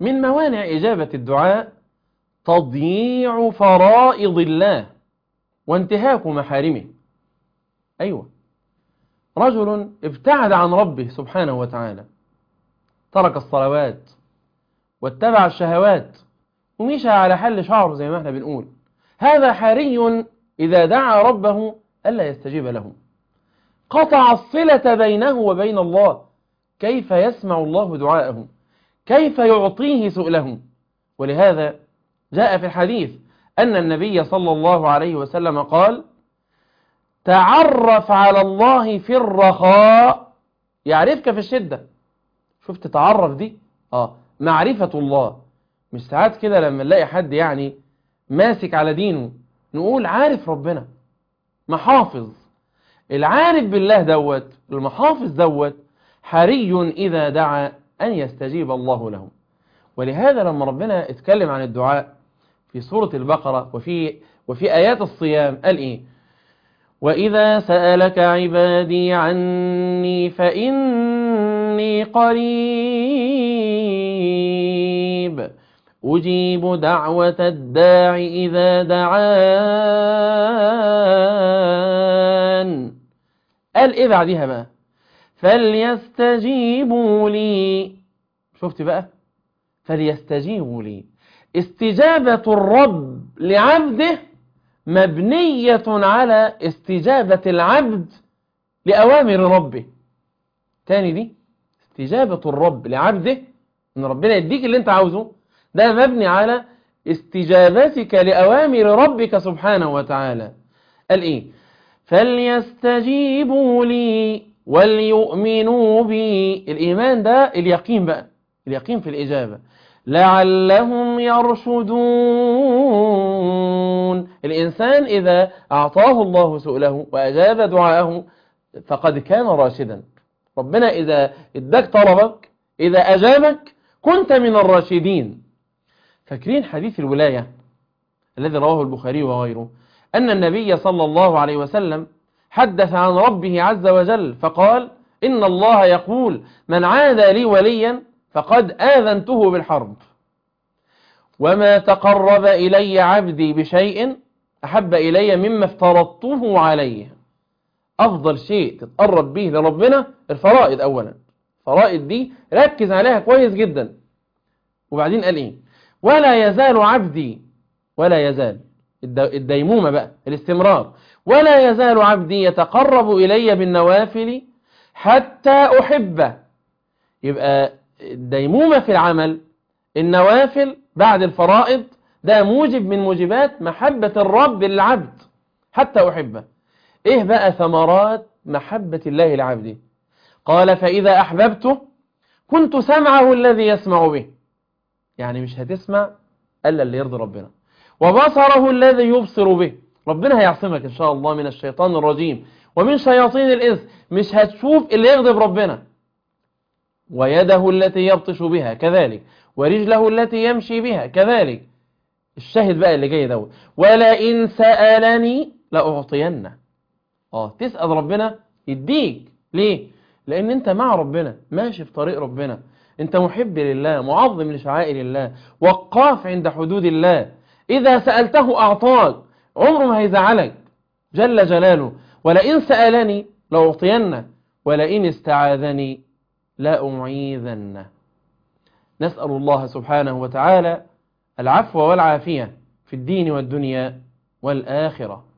من موانع إجابة الدعاء تضييع فرائض الله وانتهاك محارمه أيوة رجل ابتعد عن ربه سبحانه وتعالى ترك الصلوات واتبع الشهوات ومشى على حل شعر زي ما احنا بنقول هذا حري إذا دعا ربه ألا يستجيب له قطع الصلة بينه وبين الله كيف يسمع الله دعاءه كيف يعطيه سؤله ولهذا جاء في الحديث أن النبي صلى الله عليه وسلم قال تعرف على الله في الرخاء يعرفك في الشدة شفت تعرف دي آه معرفة الله مش ساعات كده لما نلاقي حد يعني ماسك على دينه نقول عارف ربنا محافظ العارف بالله دوت المحافظ دوت حري إذا دعا أن يستجيب الله له ولهذا لما ربنا اتكلم عن الدعاء في سورة البقرة وفي, وفي آيات الصيام قال إيه وإذا سألك عبادي عني فإني قريب أجيب دعوة الداع إذا دعان قال إيه بعدها بقى فليستجيبوا لي شفت بقى فليستجيبوا لي استجابة الرب لعبده مبنية على استجابة العبد لأوامر ربه تاني دي استجابة الرب لعبده ان ربنا يديك اللي انت عاوزه ده مبني على استجابتك لأوامر ربك سبحانه وتعالى قال ايه فليستجيبوا لي وليؤمنوا بي الإيمان ده اليقين بقى اليقين في الإجابة لعلهم يرشدون الإنسان إذا أعطاه الله سؤله وأجاب دعاءه فقد كان راشدا ربنا إذا اداك طلبك إذا أجابك كنت من الراشدين فاكرين حديث الولاية الذي رواه البخاري وغيره أن النبي صلى الله عليه وسلم حدث عن ربه عز وجل فقال إن الله يقول من عاد لي وليا فقد آذنته بالحرب وما تقرب إلي عبدي بشيء أحب إلي مما افترضته عليه أفضل شيء تتقرب به لربنا الفرائض أولا فرائض دي ركز عليها كويس جدا وبعدين قال إيه ولا يزال عبدي ولا يزال الديمومة بقى الاستمرار ولا يزال عبدي يتقرب إلي بالنوافل حتى أحبه يبقى الديمومة في العمل النوافل بعد الفرائض ده موجب من موجبات محبة الرب للعبد حتى أحبه إيه بقى ثمرات محبة الله لعبده قال فإذا أحببته كنت سمعه الذي يسمع به يعني مش هتسمع إلا اللي يرضي ربنا وبصره الذي يبصر به ربنا هيعصمك إن شاء الله من الشيطان الرجيم ومن شياطين الإنس مش هتشوف اللي يغضب ربنا ويده التي يبطش بها كذلك ورجله التي يمشي بها كذلك الشاهد بقى اللي جاي دوت ولئن سألني لأعطينه اه تسأل ربنا يديك ليه لأن أنت مع ربنا ماشي في طريق ربنا أنت محب لله معظم لشعائر الله وقاف عند حدود الله إذا سألته أعطاك عمره ما هيزعلك جل جلاله ولئن سألني لأعطينه ولئن استعاذني لأعيذنه نسأل الله سبحانه وتعالى العفو والعافية في الدين والدنيا والآخرة